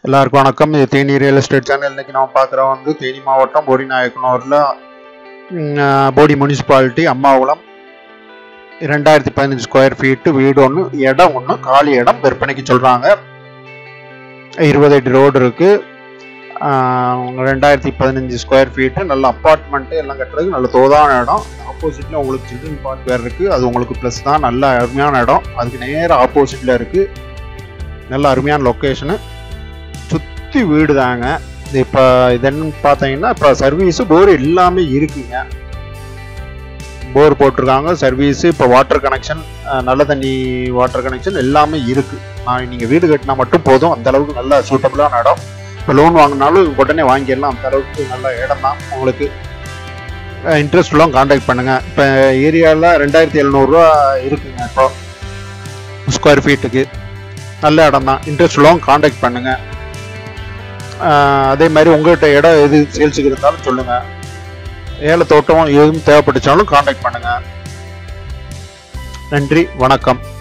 எல்லாருக்கும் வணக்கம் இது தேனி ரியல் எஸ்டேட் சேனல் இன்னைக்கு நம்ம பார்க்குறோம் வந்து தேனி மாவட்டம் போடி நாயக்கனூரில் போடி முனிசிபாலிட்டி அம்மாவளம் ரெண்டாயிரத்தி பதினஞ்சு ஸ்கொயர் ஃபீட்டு வீடு ஒன்று இடம் ஒன்று காலி இடம் விற்பனைக்கு சொல்கிறாங்க இருபது அடி ரோடு இருக்குது ரெண்டாயிரத்தி பதினஞ்சு ஸ்கொயர் ஃபீட்டு நல்ல அப்பார்ட்மெண்ட்டு எல்லாம் கட்டுறதுக்கு நல்ல தோதான இடம் ஆப்போசிட்டில் உங்களுக்கு சில்ட்ரன் பார்க் வேறு இருக்குது அது உங்களுக்கு ப்ளஸ் தான் நல்ல அருமையான இடம் அதுக்கு நேராக ஆப்போசிட்டில் இருக்குது நல்ல அருமையான லொக்கேஷனு சுற்றி வீடு தாங்க இப்போ இதன்னு பார்த்தீங்கன்னா இப்போ சர்வீஸு போர் எல்லாமே இருக்குங்க போர் போட்டிருக்காங்க சர்வீஸு இப்போ வாட்டர் கனெக்ஷன் நல்ல தண்ணி வாட்டர் கனெக்ஷன் எல்லாமே இருக்குது நான் நீங்கள் வீடு கட்டினா மட்டும் போதும் அந்த அளவுக்கு நல்ல சூட்டபுளான இடம் இப்போ லோன் வாங்கினாலும் உடனே வாங்கிடலாம் அந்த அளவுக்கு நல்ல இடம் தான் உங்களுக்கு இன்ட்ரெஸ்ட் எல்லாம் காண்டாக்ட் பண்ணுங்கள் இப்போ ஏரியாவில் ரெண்டாயிரத்தி எழுநூறுவா இருக்குங்க இப்போ ஸ்கொயர் ஃபீட்டுக்கு நல்ல இடம் தான் இன்ட்ரெஸ்ட் லோன் காண்டாக்ட் பண்ணுங்கள் அதே மாதிரி உங்கள்கிட்ட இடம் எது சேல்ஸுக்கு இருந்தாலும் சொல்லுங்கள் ஏல தோட்டம் எதுவும் தேவைப்பட்டுச்சாலும் காண்டாக்ட் பண்ணுங்கள் நன்றி வணக்கம்